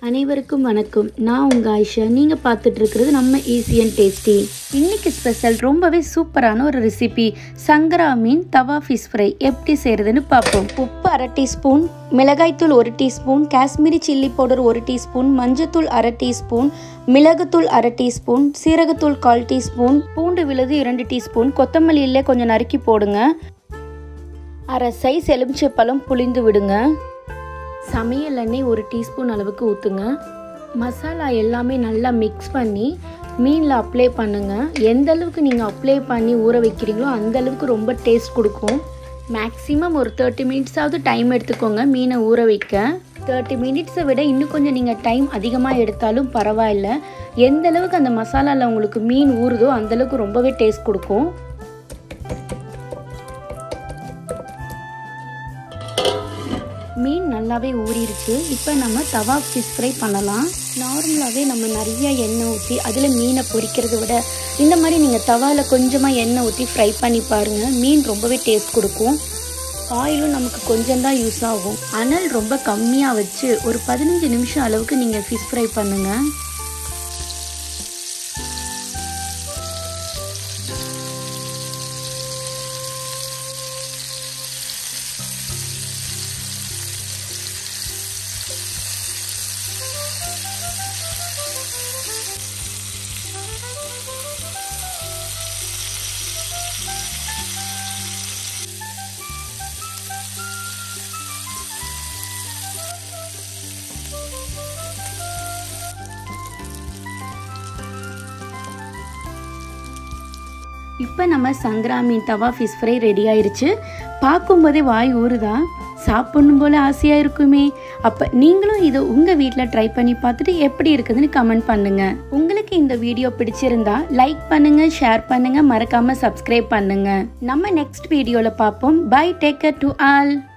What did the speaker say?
அனைவருக்கும் வணக்கம் நான் உங்கள் ஆயிஷா நீங்கள் பார்த்துட்டு இருக்கிறது நம்ம ஈஸி அண்ட் டேஸ்டி இன்னைக்கு ஸ்பெஷல் ரொம்பவே சூப்பரான ஒரு ரெசிபி சங்கரா மீன் தவா ஃபிஷ் ஃப்ரை எப்படி செய்கிறதுன்னு பார்ப்போம் உப்பு அரை டீஸ்பூன் மிளகாய்த்தூள் ஒரு டீஸ்பூன் காஷ்மீரி சில்லி பவுடர் ஒரு டீஸ்பூன் மஞ்சத்தூள் அரை டீஸ்பூன் மிளகுத்தூள் அரை டீஸ்பூன் சீரகத்தூள் கால் டீஸ்பூன் பூண்டு விழுது இரண்டு டீஸ்பூன் கொத்தமல்லியிலே கொஞ்சம் நறுக்கி போடுங்க அரை சைஸ் எலுமிச்சை பழம் புளிந்து விடுங்க சமையல் எண்ணெய் ஒரு டீஸ்பூன் அளவுக்கு ஊற்றுங்க மசாலா எல்லாமே நல்லா மிக்ஸ் பண்ணி மீனில் அப்ளை பண்ணுங்கள் எந்த அளவுக்கு நீங்கள் அப்ளை பண்ணி ஊற வைக்கிறீங்களோ அந்த அளவுக்கு ரொம்ப டேஸ்ட் கொடுக்கும் மேக்ஸிமம் ஒரு தேர்ட்டி மினிட்ஸாவது டைம் எடுத்துக்கோங்க மீனை ஊற வைக்க தேர்ட்டி மினிட்ஸை விட இன்னும் கொஞ்சம் நீங்கள் டைம் அதிகமாக எடுத்தாலும் பரவாயில்ல எந்த அளவுக்கு அந்த மசாலாவில் உங்களுக்கு மீன் ஊறுதோ அந்தளவுக்கு ரொம்பவே டேஸ்ட் கொடுக்கும் மீன் நல்லாவே ஊறிடுச்சு இப்போ நம்ம தவா ஃபிஷ் ஃப்ரை பண்ணலாம் நார்மலாகவே நம்ம நிறைய எண்ணெய் ஊற்றி அதில் மீனை பொரிக்கிறத விட இந்த மாதிரி நீங்கள் தவாவில் கொஞ்சமாக எண்ணெய் ஊற்றி ஃப்ரை பண்ணி பாருங்கள் மீன் ரொம்பவே டேஸ்ட் கொடுக்கும் ஆயிலும் நமக்கு கொஞ்சம் தான் யூஸ் ஆகும் அனல் ரொம்ப கம்மியாக வச்சு ஒரு பதினஞ்சு நிமிஷம் அளவுக்கு நீங்கள் ஃபிஷ் ஃப்ரை பண்ணுங்கள் இப்போ நம்ம சங்கரா மீன் தவா ஃபிஷ் ஃப்ரை ரெடி ஆயிருச்சு பார்க்கும்போதே வாய் ஊறுதா சாப்பிடணும் போல ஆசையாக இருக்குமே அப்போ நீங்களும் இதை உங்கள் வீட்டில் ட்ரை பண்ணி பார்த்துட்டு எப்படி இருக்குதுன்னு கமெண்ட் பண்ணுங்கள் உங்களுக்கு இந்த வீடியோ பிடிச்சிருந்தா லைக் பண்ணுங்கள் ஷேர் பண்ணுங்கள் மறக்காமல் சப்ஸ்கிரைப் பண்ணுங்கள் நம்ம நெக்ஸ்ட் வீடியோவில் பார்ப்போம் பை டேக் டு ஆல்